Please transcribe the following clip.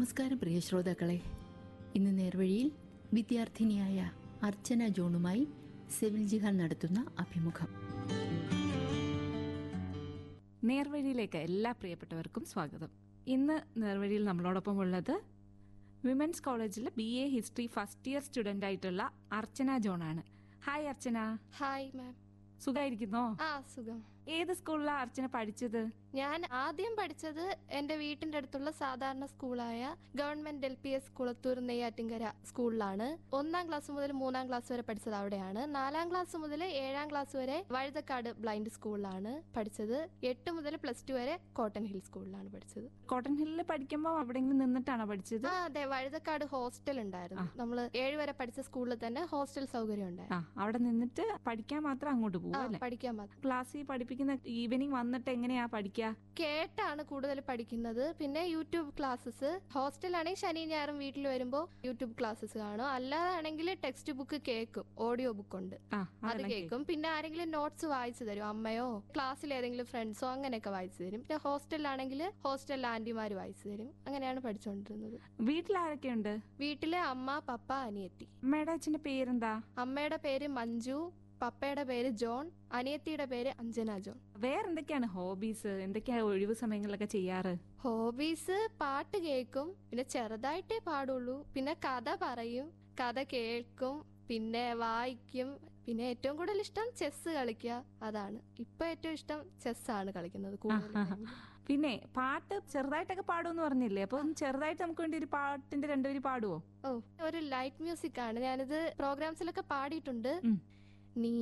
നമസ്കാരം പ്രിയ ശ്രോതാക്കളെ ഇന്ന് നേർവഴിയിൽ വിദ്യാർത്ഥിനിയായ അർച്ചന ജോണുമായി സെവിൽ ജിഹാൻ നടത്തുന്ന അഭിമുഖം നേർവഴിയിലേക്ക് എല്ലാ പ്രിയപ്പെട്ടവർക്കും സ്വാഗതം ഇന്ന് നേർവഴിയിൽ നമ്മളോടൊപ്പം ഉള്ളത് വിമൻസ് കോളേജിൽ B A history first year student ആയിട്ടുള്ള അർച്ചന ജോണാണ് ഹായ് അർച്ചന ഹായ് മാം സുഖായിരിക്കുന്നോ ആ സുഖം ഏത് സ്കൂളിലാണ് അർച്ചന പഠിച്ചത് ഞാൻ ആദ്യം പഠിച്ചത് എന്റെ വീട്ടിന്റെ അടുത്തുള്ള സാധാരണ സ്കൂളായ government L P S Kulathur Neyyattinkara സ്കൂളിലാണ് ഒന്നാം ക്ലാസ് മുതൽ മൂന്നാം ക്ലാസ് വരെ പഠിച്ചത് അവിടെയാണ് നാലാം ക്ലാസ് മുതൽ ഏഴാം ക്ലാസ് വരെ വഴുതക്കാട് ബ്ലൈൻഡ് സ്കൂളിലാണ് പഠിച്ചത് എട്ട് മുതൽ പ്ലസ് ടു വരെ കോട്ടൺ ഹിൽ സ്കൂളിലാണ് പഠിച്ചത് കോട്ടൺ ഹില്ലിൽ പഠിക്കുമ്പോൾ അവിടെയെങ്കിലും നിന്നിട്ടാണോ പഠിച്ചത് ആ അതെ വഴുതക്കാട് ഹോസ്റ്റൽ ഉണ്ടായിരുന്നു നമ്മൾ ഏഴ് വരെ പഠിച്ച സ്കൂളിൽ തന്നെ ഹോസ്റ്റൽ സൗകര്യം ഉണ്ടായിരുന്നു ആ അവിടെ നിന്നിട്ട് പഠിക്കാൻ മാത്രം അങ്ങോട്ട് പോകും ആ അല്ലേ പഠിക്കാൻ മാത്രം ക്ലാസ്സിൽ പഠിപ്പിക്കുന്ന ഈവനിങ് വന്നിട്ട് എങ്ങനെയാ പഠിക്കുക കേട്ടാണ് കൂടുതൽ പഠിക്കുന്നത് പിന്നെ യൂട്യൂബ് ക്ലാസ്സസ് ഹോസ്റ്റലാണെങ്കിൽ ശനി ഞായറും വീട്ടിൽ വരുമ്പോൾ യൂട്യൂബ് ക്ലാസ്സസ് കാണും അല്ലാതാണെങ്കിൽ ടെക്സ്റ്റ് ബുക്ക് കേൾക്കും ഓഡിയോ ബുക്ക് ഉണ്ട് ആ അത് അതെല്ലാം കേൾക്കും പിന്നെ ആരെങ്കിലും നോട്ട്സ് വായിച്ചു തരും അമ്മയോ ക്ലാസ്സിൽ ഏതെങ്കിലും ഫ്രണ്ട്സോ അങ്ങനെയൊക്കെ വായിച്ചു തരും പിന്നെ ഹോസ്റ്റലിലാണെങ്കിൽ ഹോസ്റ്റലിൽ ആന്റിമാര് വായിച്ചു തരും അങ്ങനെയാണ് പഠിച്ചുകൊണ്ടിരുന്നത് വീട്ടിൽ ആരൊക്കെയുണ്ട് വീട്ടിലെ അമ്മ പപ്പ അനിയത്തി അമ്മയുടെ അച്ഛന്റെ പേരെന്താ അമ്മയുടെ പേര് മഞ്ജു പപ്പയുടെ പേര് ജോൺ അനിയത്തിയുടെ പേര് അഞ്ജന ജോൺ വേറെന്തൊക്കെയാണ് ഹോബീസ് എന്തൊക്കെയാ ഒഴിവ് സമയങ്ങളിലൊക്കെ ചെയ്യാറ് ഹോബീസ് പാട്ട് കേൾക്കും പിന്നെ ചെറുതായിട്ടേ പാടുള്ളൂ പിന്നെ കഥ പറയും കഥ കേൾക്കും പിന്നെ വായിക്കും പിന്നെ ഏറ്റവും കൂടുതൽ ഇഷ്ടം ചെസ് കളിക്കുക അതാണ് ഇപ്പൊ ഏറ്റവും ഇഷ്ടം ചെസ് ആണ് കളിക്കുന്നത് കൂടുതൽ പിന്നെ പാട്ട് ചെറുതായിട്ടൊക്കെ പാടുമെന്ന് പറഞ്ഞില്ലേ അപ്പൊ ഒന്ന് ചെറുതായിട്ട് നമുക്ക് വേണ്ടി ഒരു പാട്ടിന്റെ രണ്ടുപേര് പാടുവോ ഓ ഒരു ലൈറ്റ് മ്യൂസിക് ആണ് ഞാനിത് പ്രോഗ്രാംസിലൊക്കെ പാടിയിട്ടുണ്ട് ഉം. നീ